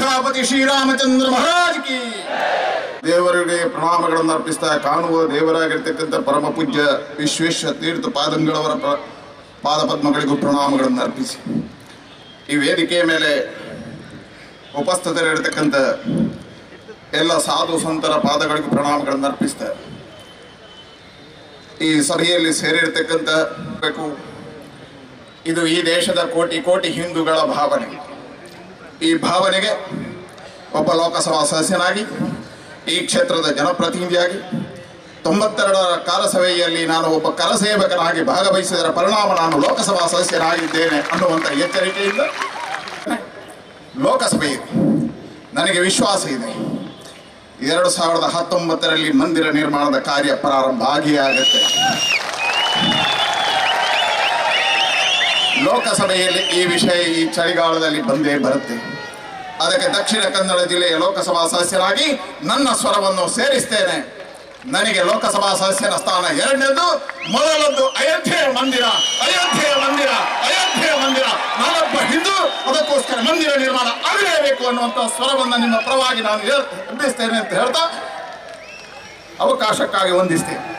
ಅಯೋಧ್ಯಾಪತಿ ಶ್ರೀರಾಮಚಂದ್ರ ಮಹಾರಾಜ್ ಕಿ ದೇವರಿಗೆ ಪ್ರಣಾಮಗಳನ್ನು ಅರ್ಪಿಸ್ತಾ ಕಾಣುವ ದೇವರಾಗಿರ್ತಕ್ಕಂಥ ಪರಮ ಪೂಜ್ಯ ವಿಶ್ವೇಶ್ವರ ತೀರ್ಥ ಪಾದಂಗಳವರ ಪ್ರ- ಪಾದಪದ್ಮಗಳಿಗೂ ಪ್ರಣಾಮಗಳನ್ನು ಅರ್ಪಿಸಿ ಈ ವೇದಿಕೆಯ ಮೇಲೆ ಉಪಸ್ಥಿತರಿರ್ತಕ್ಕಂಥ ಎಲ್ಲ ಸಾಧು ಸಂತರ ಪಾದಗಳಿಗೂ ಪ್ರಣಾಮಗಳನ್ನು ಅರ್ಪಿಸ್ತಾ ಈ ಸಭೆಯಲ್ಲಿ ಸೇರಿರ್ತಕ್ಕಂಥ ಬೇಕು ಇದು ಈ ದೇಶದ ಕೋಟಿ ಕೋಟಿ ಹಿಂದೂಗಳ ಭಾವನೆ ಈ ಭಾವನೆಗೆ ಒಬ್ಬ ಲೋಕಸಭಾ ಸದಸ್ಯನಾಗಿ ಈ ಕ್ಷೇತ್ರದ ಜನಪ್ರತಿನಿಧಿಯಾಗಿ ತೊಂಬತ್ತೆರಡರ ಕಾಲಸಭೆಯಲ್ಲಿ ನಾನು ಒಬ್ಬ ಕರಸೇವಕನಾಗಿ ಭಾಗವಹಿಸಿದರ ಪರಿಣಾಮ ನಾನು ಲೋಕಸಭಾ ಸದಸ್ಯನಾಗಿದ್ದೇನೆ ಅನ್ನುವಂಥ ಎಚ್ಚರಿಕೆಯಿಂದ ಲೋಕಸಭೆ ಇದೆ ನನಗೆ ವಿಶ್ವಾಸ ಇದೆ ಎರಡು ಸಾವಿರದ ಹತ್ತೊಂಬತ್ತರಲ್ಲಿ ಮಂದಿರ ನಿರ್ಮಾಣದ ಕಾರ್ಯ ಪ್ರಾರಂಭ ಆಗಿಯೇ ಆಗುತ್ತೆ ಲೋಕಸಭೆಯಲ್ಲಿ ಈ ವಿಷಯ ಈ ಚಳಿಗಾಲದಲ್ಲಿ ಬಂದೇ ಬರುತ್ತೆ ಅದಕ್ಕೆ ದಕ್ಷಿಣ ಕನ್ನಡ ಜಿಲ್ಲೆಯ ಲೋಕಸಭಾ ಸದಸ್ಯರಾಗಿ ನನ್ನ ಸ್ವರವನ್ನು ಸೇರಿಸ್ತೇನೆ ನನಗೆ ಲೋಕಸಭಾ ಸದಸ್ಯನ ಸ್ಥಾನ ಎರಡನೇದು ಮೊದಲದ್ದು ಅಯೋಧ್ಯೆಯ ಮಂದಿರ ಅಯೋಧ್ಯೆಯ ಮಂದಿರ ಅಯೋಧ್ಯೆಯ ಮಂದಿರ ನಾನೊಬ್ಬ ಹಿಂದೂ ಅದಕ್ಕೋಸ್ಕರ ಮಂದಿರ ನಿರ್ಮಾಣ ಆಗಲೇಬೇಕು ಅನ್ನುವಂಥ ಸ್ವರವನ್ನು ನಿಮ್ಮ ಪರವಾಗಿ ನಾನು ಹೇಳ್- ಎಬ್ಬಿಸ್ತೇನೆ ಅಂತ ಹೇಳ್ತಾ ಅವಕಾಶಕ್ಕಾಗಿ ವಂದಿಸ್ತೇನೆ